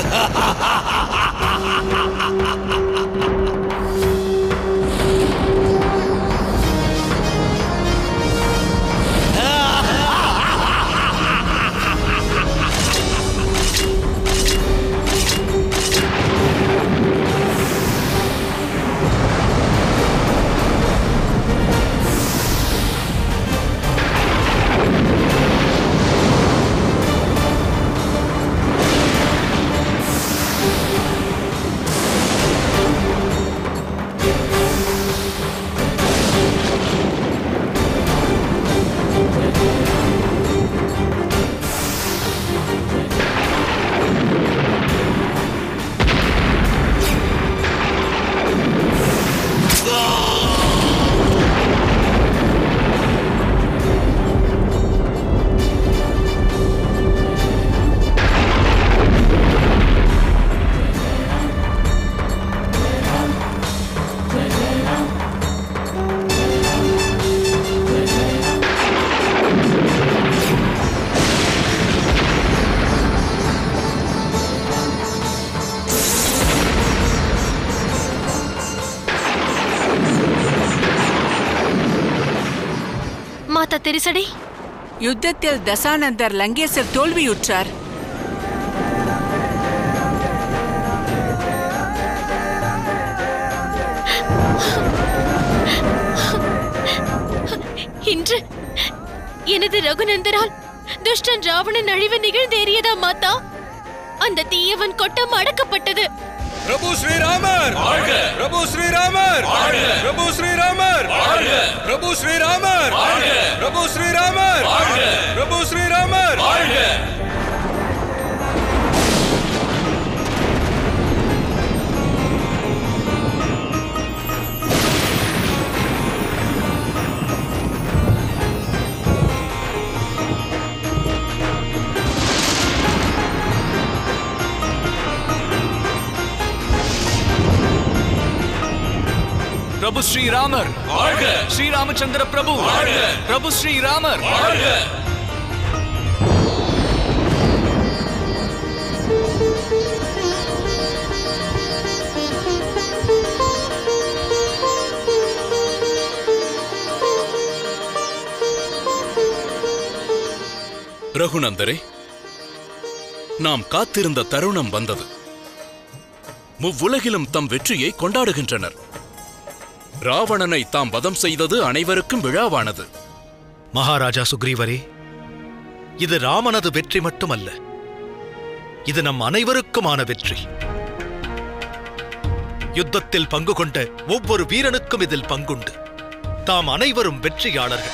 மாதா தெரிசடை யுத்தத்தில் தசானந்தர் லங்கேசர் தோல்வியுற்றார் இன்று எனது ரகுநந்தரால் துஷ்டன் ராவணன் அழிவு நிகழ்ந்தேறியதா மாதா அந்த தீயவன் கொட்டம் அடக்கப்பட்டது பிரபு ஸ்ரீராமர் பிரபு ஸ்ரீராமர் பிரபு ஸ்ரீராமர் பிரபு ஸ்ரீராமர் பிரபு ஸ்ரீராமர் பிரபு ஸ்ரீராமர் பிரபு ஸ்ரீராமர் ஸ்ரீராமச்சந்திர பிரபு பிரபு ஸ்ரீராமர் ரகுநந்தரே நாம் காத்திருந்த தருணம் வந்தது முவ்வுலகிலும் தம் வெற்றியை கொண்டாடுகின்றனர் ராவணனை தாம் வதம் செய்தது அனைவருக்கும் விழாவானது மகாராஜா சுக்ரீவரே இது ராமனது வெற்றி மட்டுமல்ல இது நம் அனைவருக்குமான வெற்றி யுத்தத்தில் பங்கு கொண்ட ஒவ்வொரு வீரனுக்கும் இதில் பங்குண்டு தாம் அனைவரும் வெற்றியாளர்கள்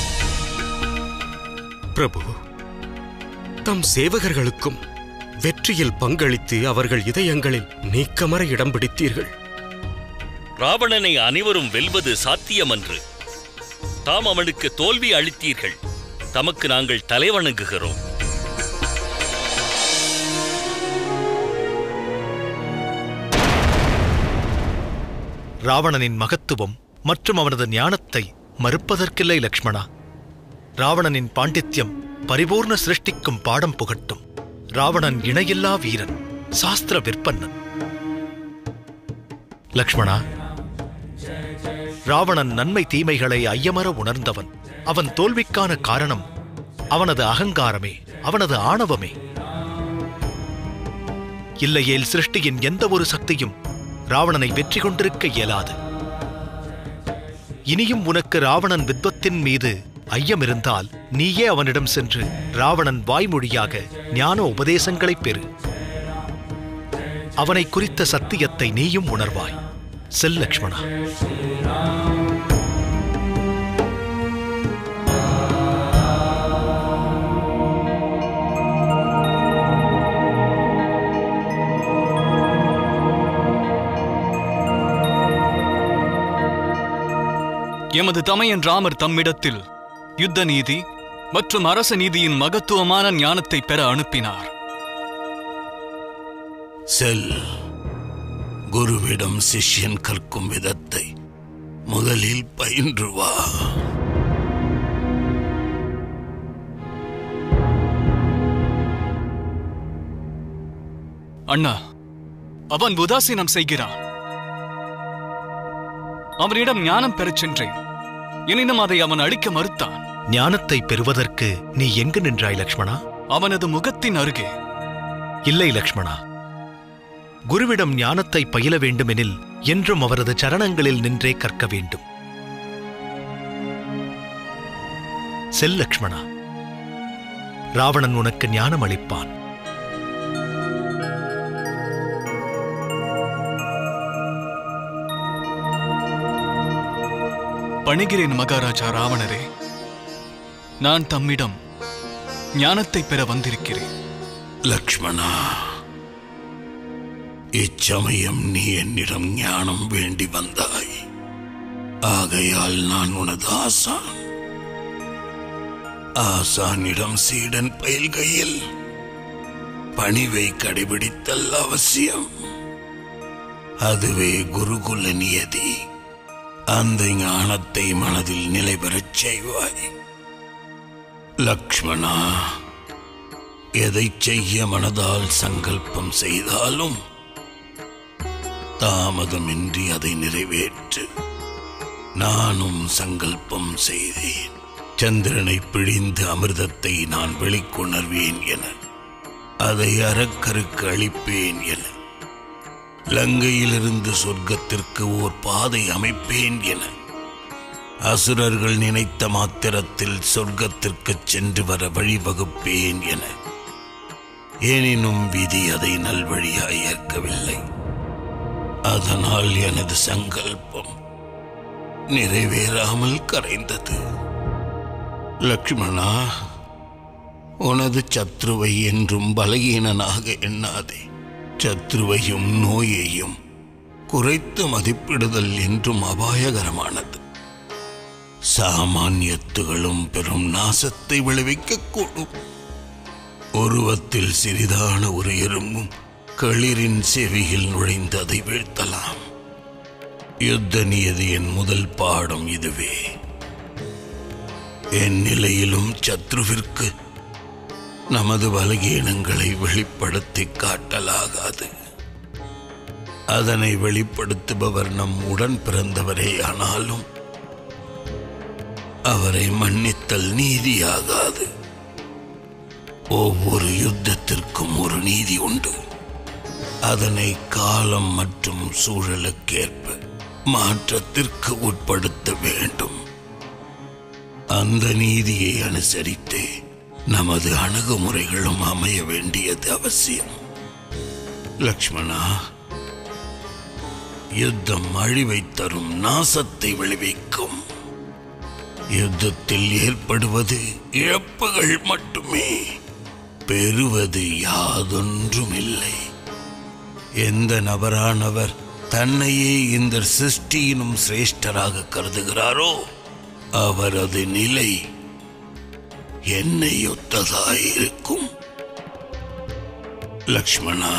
பிரபு தம் சேவகர்களுக்கும் வெற்றியில் பங்களித்து அவர்கள் இதயங்களில் நீக்கமற இடம் பிடித்தீர்கள் ராவணனை அனைவரும் வெல்வது சாத்தியமன்று தாம் அவனுக்கு தோல்வி அளித்தீர்கள் தமக்கு நாங்கள் தலைவணங்குகிறோம் ராவணனின் மகத்துவம் மற்றும் அவனது ஞானத்தை மறுப்பதற்கில்லை லக்ஷ்மணா ராவணனின் பாண்டித்யம் பரிபூர்ண சிருஷ்டிக்கும் பாடம் புகட்டும் ராவணன் இணையில்லா வீரன் சாஸ்திர விற்பன்னன் லக்ஷ்மணா ராவணன் நன்மை தீமைகளை ஐயமற உணர்ந்தவன் அவன் தோல்விக்கான காரணம் அவனது அகங்காரமே அவனது ஆணவமே இல்லையேல் சிருஷ்டியின் எந்த ஒரு சக்தியும் ராவணனை வெற்றி கொண்டிருக்க இயலாது இனியும் உனக்கு ராவணன் வித்வத்தின் மீது ஐயம் இருந்தால் நீயே அவனிடம் சென்று ராவணன் வாய்மொழியாக ஞான உபதேசங்களைப் பெறு அவனை குறித்த சத்தியத்தை நீயும் உணர்வாய் செல் லக்ஷ்மணா எமது தமையன் ராமர் தம்மிடத்தில் யுத்த நீதி மற்றும் அரச நீதியின் மகத்துவமான ஞானத்தை பெற அனுப்பினார் செல் குருவிடம் சிஷ்யன் கற்கும் விதத்தை முதலில் பயின்று வா அண்ணா அவன் உதாசீனம் செய்கிறான் அவனிடம் ஞானம் பெறச் சென்றேன் எனினும் அதை அவன் அளிக்க மறுத்தான் ஞானத்தை பெறுவதற்கு நீ எங்கு நின்றாய் லக்ஷ்மணா அவனது முகத்தின் அருகே இல்லை லக்ஷ்மணா குருவிடம் ஞானத்தை பயில வேண்டுமெனில் என்றும் அவரது சரணங்களில் நின்றே கற்க வேண்டும் செல் லக்ஷ்மணா ராவணன் உனக்கு ஞானம் அளிப்பான் பணிகிறேன் மகாராஜா ராவணரே நான் தம்மிடம் ஞானத்தை பெற வந்திருக்கிறேன் லக்ஷ்மணா இச்சமயம் நீ என்னிடம் ஞானம் வேண்டி வந்தாய் ஆகையால் நான் உனது ஆசான் ஆசானிடம் சீடன் பயில்கையில் பணிவை கடைபிடித்தல் அவசியம் அதுவே குருகுல நியதி அந்த ஞானத்தை மனதில் நிலை பெறச் செய்வாய் லக்ஷ்மணா எதை செய்ய மனதால் சங்கல்பம் செய்தாலும் தாமதமின்றி அதை நிறைவேற்று நானும் சங்கல்பம் செய்தேன் சந்திரனை பிழிந்து அமிர்தத்தை நான் வெளிக்கொணர்வேன் என அதை அறக்கருக்கு அளிப்பேன் என லங்கையிலிருந்து சொர்க்கத்திற்கு ஓர் பாதை அமைப்பேன் என அசுரர்கள் நினைத்த மாத்திரத்தில் சொர்க்கத்திற்கு சென்று வர வழிவகுப்பேன் என எனினும் விதி அதை நல்வழியாய் ஏற்கவில்லை அதனால் எனது சங்கல்பம் நிறைவேறாமல் கரைந்தது லக்ஷ்மணா உனது சத்ருவை என்றும் பலகீனனாக எண்ணாதே சத்ருவையும் நோயையும் குறைத்து மதிப்பிடுதல் என்றும் அபாயகரமானது சாமானியத்துகளும் பெரும் நாசத்தை விளைவிக்கக்கூடும் உருவத்தில் சிறிதான ஒரு எறும்பும் களிரின் செவியில் நுழைந்து அதை வீழ்த்தலாம் யுத்த நியதியின் முதல் பாடம் இதுவே என் நிலையிலும் சத்ருவிற்கு நமது பலகீனங்களை வெளிப்படுத்தி காட்டலாகாது அதனை வெளிப்படுத்துபவர் நம் உடன் பிறந்தவரே ஆனாலும் அவரை மன்னித்தல் நீதியாகாது ஒவ்வொரு யுத்தத்திற்கும் ஒரு நீதி உண்டு அதனை காலம் மற்றும் சூழலுக்கேற்ப மாற்றத்திற்கு உட்படுத்த வேண்டும் அந்த நீதியை அனுசரித்தே நமது அணுகுமுறைகளும் அமைய வேண்டியது அவசியம் லக்ஷ்மணா யுத்தம் அழிவை தரும் நாசத்தை விளைவிக்கும் யுத்தத்தில் ஏற்படுவது இழப்புகள் மட்டுமே பெறுவது யாதொன்றுமில்லை எந்த நபரானவர் தன்னையே இந்த சிருஷ்டியினும் சிரேஷ்டராக கருதுகிறாரோ அவரது நிலை என்னை ஒத்ததாயிருக்கும் லக்ஷ்மணா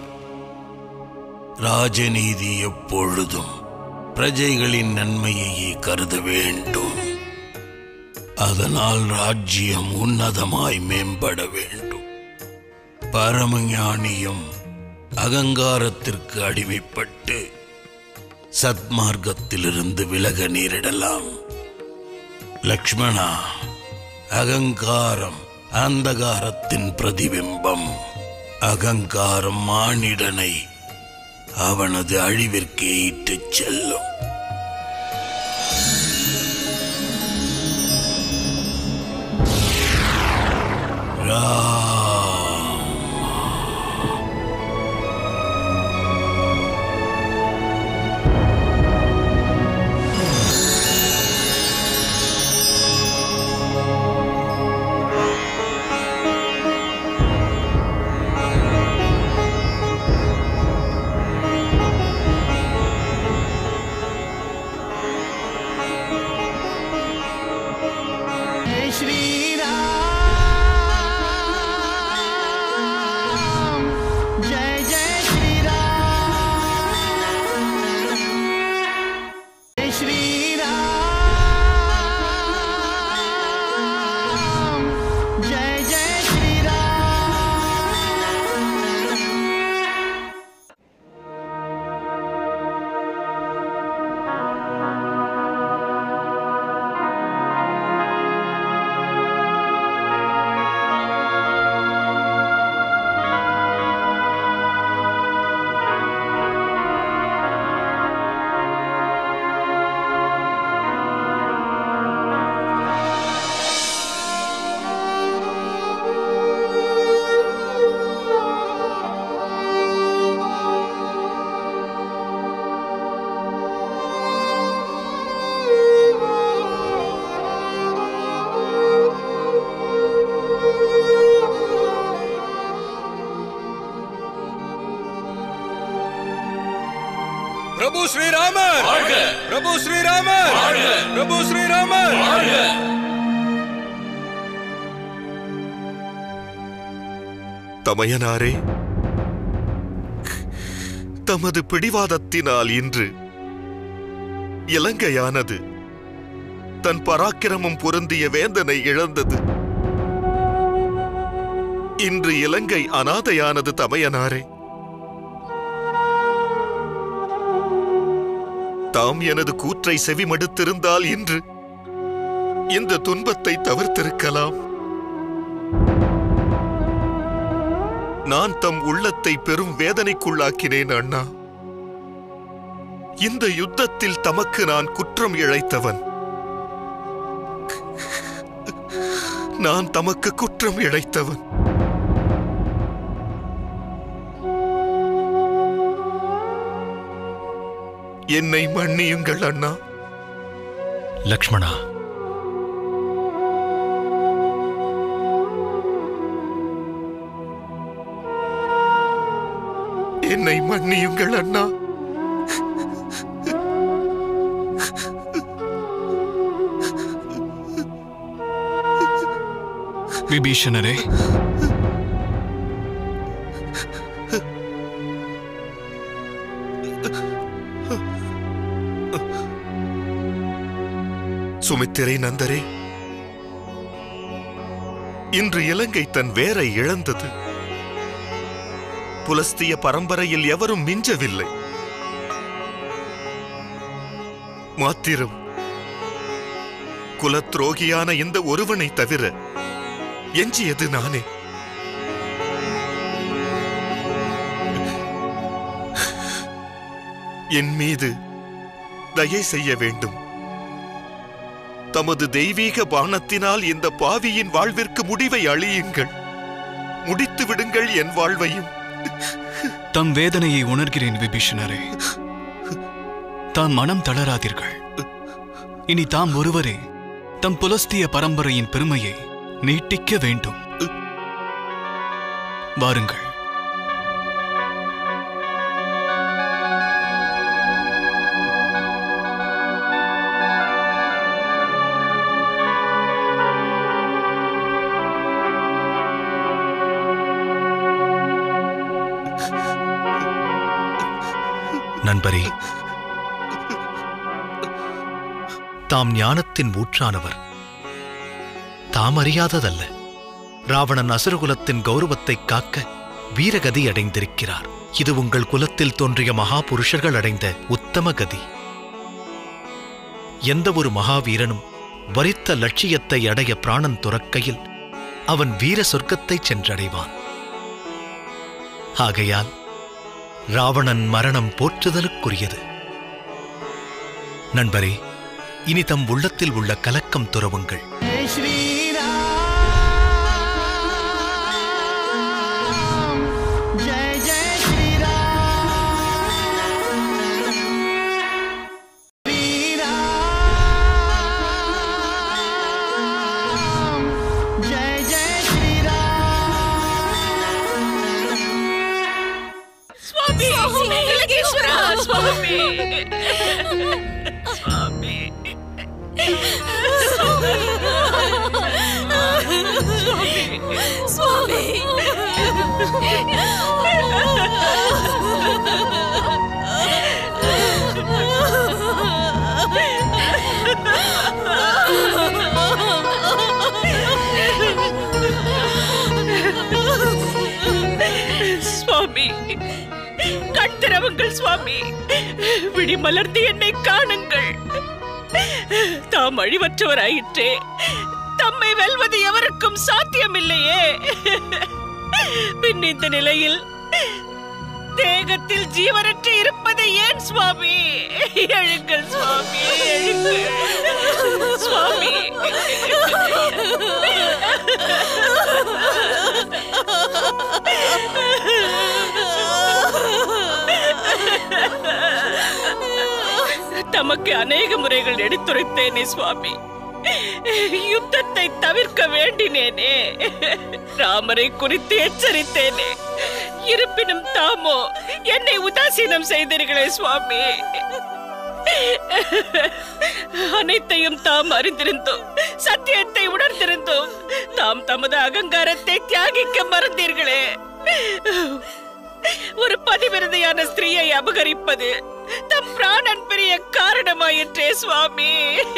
ராஜநீதி எப்பொழுதும் பிரஜைகளின் நன்மையையே கருத வேண்டும் அதனால் ராஜ்யம் உன்னதமாய் மேம்பட வேண்டும் பரமஞானியும் அகங்காரத்திற்கு அடிமைப்பட்டு சத்மார்க்கத்திலிருந்து விலக நேரிடலாம் லக்ஷ்மணா அகங்காரம் அந்தகாரத்தின் பிரதிபிம்பம் அகங்காரம் மானிடனை அவனது அழிவிற்கே இட்டுச் செல்லும் ராம் श्री பிரபு ஸ்ரீராமர் பிரபு ஸ்ரீராமர் பிரபு ஸ்ரீராமர் தமையனாரே தமது பிடிவாதத்தினால் இன்று இலங்கையானது தன் பராக்கிரமம் பொருந்திய வேந்தனை இழந்தது இன்று இலங்கை அனாதையானது தமையனாரே தாம் எனது கூற்றை செவிமடுத்திருந்தால் இன்று இந்த துன்பத்தை தவிர்த்திருக்கலாம் நான் தம் உள்ளத்தை பெரும் வேதனைக்குள்ளாக்கினேன் அண்ணா இந்த யுத்தத்தில் தமக்கு நான் குற்றம் இழைத்தவன் நான் தமக்கு குற்றம் இழைத்தவன் என்னை மன்னியுங்கள் அண்ணா லக்ஷ்மணா என்னை மன்னியுங்கள் அண்ணா விபீஷணரே சுமித்திரை நந்தரே இன்று இலங்கை தன் வேரை இழந்தது புலஸ்திய பரம்பரையில் எவரும் மிஞ்சவில்லை மாத்திரம் குலத்ரோகியான இந்த ஒருவனை தவிர எஞ்சியது நானே என் மீது தயை செய்ய வேண்டும் தமது தெய்வீக பானத்தினால் இந்த பாவியின் வாழ்விற்கு முடிவை அழியுங்கள் முடித்து விடுங்கள் என் வாழ்வையும் தம் வேதனையை உணர்கிறேன் விபீஷணரே தாம் மனம் தளராதீர்கள் இனி தாம் ஒருவரே தம் புலஸ்திய பரம்பரையின் பெருமையை நீட்டிக்க வேண்டும் வாருங்கள் நண்பரே தாம் ஞானத்தின் ஊற்றானவர் தாம் அறியாததல்ல ராவணன் அசுரகுலத்தின் கௌரவத்தைக் காக்க வீரகதி அடைந்திருக்கிறார் இது உங்கள் குலத்தில் தோன்றிய மகா புருஷர்கள் அடைந்த உத்தம கதி எந்த ஒரு மகாவீரனும் வரித்த லட்சியத்தை அடைய பிராணன் துறக்கையில் அவன் வீர சொர்க்கத்தைச் சென்றடைவான் ஆகையால் ராவணன் மரணம் போற்றுதலுக்குரியது நண்பரே இனி தம் உள்ளத்தில் உள்ள கலக்கம் துறவுங்கள் जय जय श्री राम श्री राम जय जय श्री राम ಸ್ವಾಮಿ ಲಂಕೇಶ್ವರ ಸ್ವಾಮಿ ಸ್ವಾಮಿ ಸ್ವಾಮಿ சுவாமி கண் திறவுங்கள் சுவாமி விழி மலர்ந்து என்னை காணுங்கள் தாம் அழிவற்றவராயிற்றே தம்மை வெல்வது எவருக்கும் சாத்தியமில்லையே பின் இந்த நிலையில் தேகத்தில் ஜீவனற்று இருப்பது ஏன் சுவாமி எழுங்கள் சுவாமி எழுங்கள் சுவாமி தமக்கு அநேக முறைகள் எடுத்துரைத்தேனே சுவாமி யுத்தத்தை தவிர்க்க வேண்டினேனே ராமரை குறித்து எச்சரித்தேனே இருப்பினும் தாமோ என்னை உதாசீனம் செய்தீர்களே சுவாமி அனைத்தையும் தாம் அறிந்திருந்தோம் சத்தியத்தை உணர்ந்திருந்தோம் தாம் தமது அகங்காரத்தை தியாகிக்க மறந்தீர்களே ஒரு பதிவிரதையான ஸ்திரீயை அபகரிப்பது தம் பிராணன் பெரிய காரணமாயிற்றே சுவாமி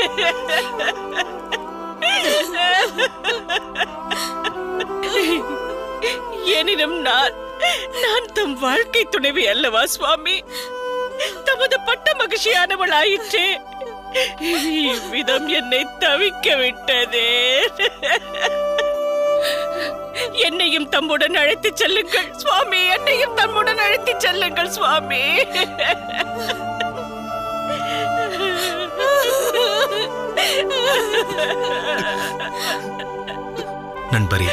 எனினும் நான் நான் தம் வாழ்க்கை துணைவி அல்லவா சுவாமி தமது பட்ட மகிழ்ச்சியானவள் ஆயிற்றே இவ்விதம் என்னை தவிக்க விட்டதே என்னையும் தம்முடன் அழைத்துச் செல்லுங்கள் சுவாமி என்னையும் தம்முடன் அழைத்துச் செல்லுங்கள் சுவாமி நண்பரே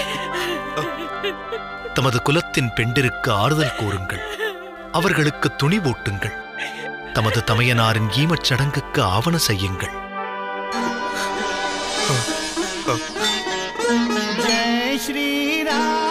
தமது குலத்தின் பெண்டிற்கு ஆறுதல் கூறுங்கள் அவர்களுக்கு துணிவூட்டுங்கள் தமது தமையனாரின் ஈமச் சடங்குக்கு ஆவண செய்யுங்கள் जय श्री राम